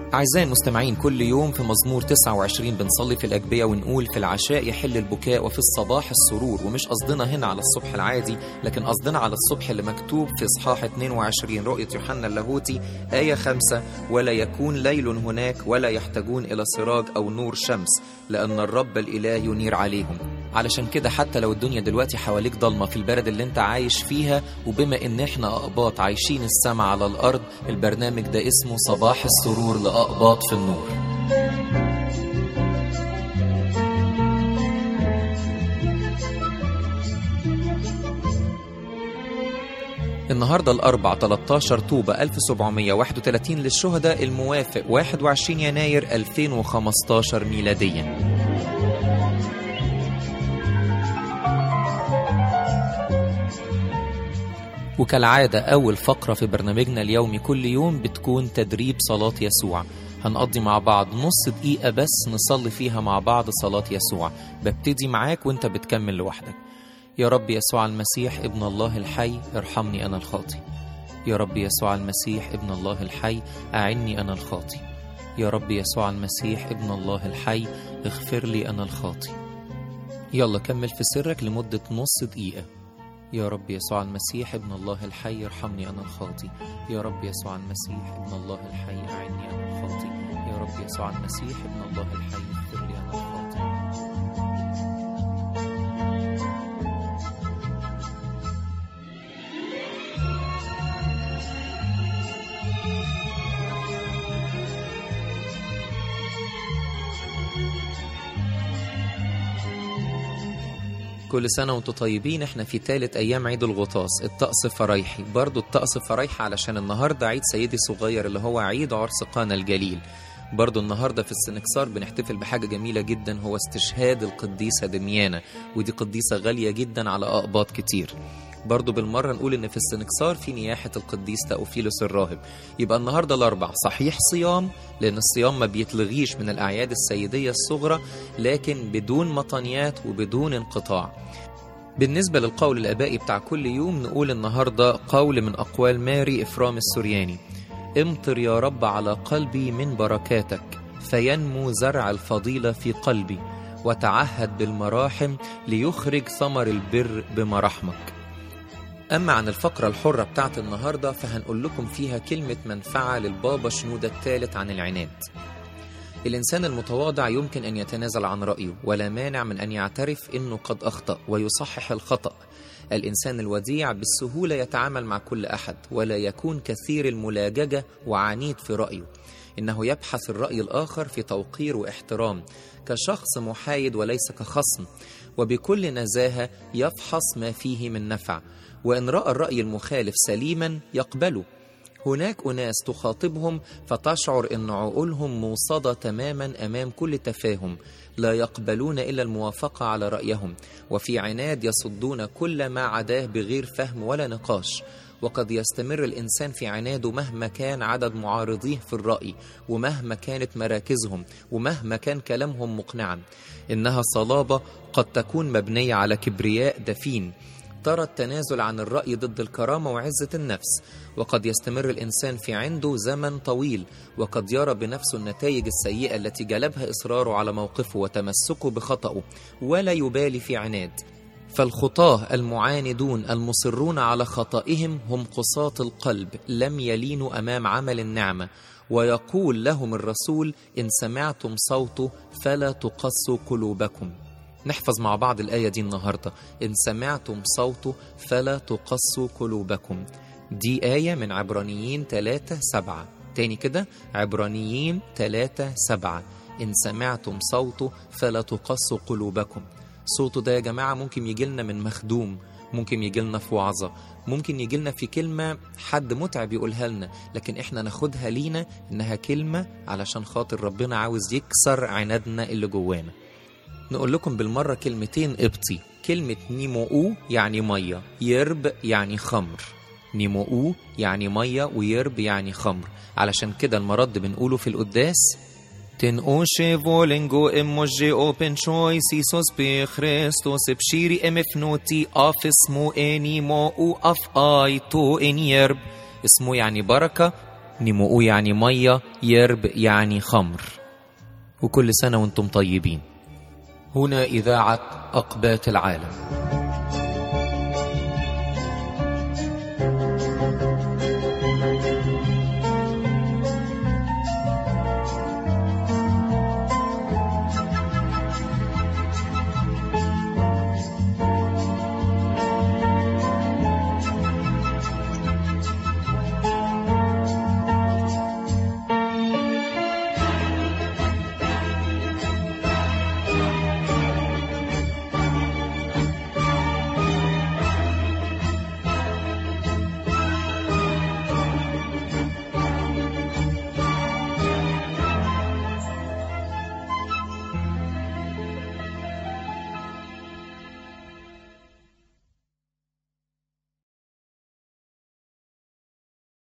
أعزائي المستمعين كل يوم في مزمور 29 بنصلي في الأجبية ونقول في العشاء يحل البكاء وفي الصباح السرور ومش قصدنا هنا على الصبح العادي لكن قصدنا على الصبح اللي مكتوب في إصحاح 22 رؤية يوحنا اللاهوتي آية 5 ولا يكون ليل هناك ولا يحتاجون إلى سراج أو نور شمس لأن الرب الإله ينير عليهم علشان كده حتى لو الدنيا دلوقتي حواليك ضلمة في البلد اللي انت عايش فيها وبما ان احنا أقباط عايشين السما على الأرض البرنامج ده اسمه صباح السرور لأقباط في النور النهاردة الأربع 13 طوبة 1731 للشهداء الموافق 21 يناير 2015 ميلادياً وكالعادة أول فقرة في برنامجنا اليومي كل يوم بتكون تدريب صلاة يسوع هنقضي مع بعض نص دقيقة بس نصلي فيها مع بعض صلاة يسوع ببتدي معاك وانت بتكمل لوحدك يا رب يسوع المسيح ابن الله الحي ارحمني أنا الخاطي يا رب يسوع المسيح ابن الله الحي أعني أنا الخاطي يا رب يسوع المسيح ابن الله الحي اغفر لي أنا الخاطي يلا كمل في سرك لمدة نص دقيقة يا رب يسوع المسيح ابن الله الحي ارحمني أنا الخاطي يا رب يسوع المسيح ابن الله الحي أعني أنا الخاطي يا رب يسوع المسيح ابن الله الحي اغفر لي أنا الخاطي كل سنة وانتم طيبين احنا في ثالث أيام عيد الغطاس الطقس فرايحي برضو الطقس فرايحي علشان النهاردة عيد سيدي صغير اللي هو عيد عرس قانا الجليل برضو النهاردة في السنكسار بنحتفل بحاجة جميلة جدا هو استشهاد القديسة دميانة ودي قديسة غالية جدا على أقباط كتير برضو بالمرة نقول إن في السنكسار في نياحة القديس تأوفيلوس الراهب يبقى النهاردة الأربع صحيح صيام لأن الصيام ما بيتلغيش من الأعياد السيدية الصغرى لكن بدون مطنيات وبدون انقطاع بالنسبة للقول الآبائي بتاع كل يوم نقول النهاردة قول من أقوال ماري إفرام السورياني امطر يا رب على قلبي من بركاتك فينمو زرع الفضيلة في قلبي وتعهد بالمراحم ليخرج ثمر البر بمراحمك أما عن الفقرة الحرة بتاعت النهاردة فهنقول لكم فيها كلمة منفعة للبابا شنودة الثالث عن العناد الإنسان المتواضع يمكن أن يتنازل عن رأيه ولا مانع من أن يعترف أنه قد أخطأ ويصحح الخطأ الإنسان الوديع بالسهولة يتعامل مع كل أحد ولا يكون كثير الملاججة وعنيد في رأيه إنه يبحث الرأي الآخر في توقير واحترام كشخص محايد وليس كخصم وبكل نزاهة يفحص ما فيه من نفع وإن رأى الرأي المخالف سليما يقبله هناك أناس تخاطبهم فتشعر أن عقولهم موصدة تماما أمام كل تفاهم لا يقبلون إلا الموافقة على رأيهم وفي عناد يصدون كل ما عداه بغير فهم ولا نقاش وقد يستمر الإنسان في عناده مهما كان عدد معارضيه في الرأي ومهما كانت مراكزهم ومهما كان كلامهم مقنعا إنها صلابة قد تكون مبنية على كبرياء دفين ترى التنازل عن الرأي ضد الكرامة وعزة النفس وقد يستمر الإنسان في عنده زمن طويل وقد يرى بنفسه النتائج السيئة التي جلبها إصراره على موقفه وتمسكه بخطأه ولا يبالي في عناد فالخطاه المعاندون المصرون على خطئهم هم قساة القلب لم يلينوا أمام عمل النعمة ويقول لهم الرسول إن سمعتم صوته فلا تقسوا قلوبكم نحفظ مع بعض الآية دي النهاردة إن سمعتم صوته فلا تقسوا قلوبكم دي آية من عبرانيين 3 7 تاني كده عبرانيين 3 7 إن سمعتم صوته فلا تقسوا قلوبكم صوته ده يا جماعة ممكن يجيلنا من مخدوم ممكن يجيلنا في وعظة ممكن يجيلنا في كلمة حد متعب يقولها لنا لكن احنا ناخدها لينا انها كلمة علشان خاطر ربنا عاوز يكسر عنادنا اللي جوانا نقول لكم بالمرة كلمتين قبطي كلمة نيموؤو يعني مية يرب يعني خمر نيموؤو يعني مية ويرب يعني خمر علشان كده المرد بنقوله في القداس تنقوشي فولنجو اموجي اوبن شويس يسوس بخريستوس بشيري ام فنوتي اف اسمو اني مو اف اي تو ان يرب اسمه يعني بركة نموء يعني مية يرب يعني خمر وكل سنة وانتم طيبين هنا إذاعة أقبات العالم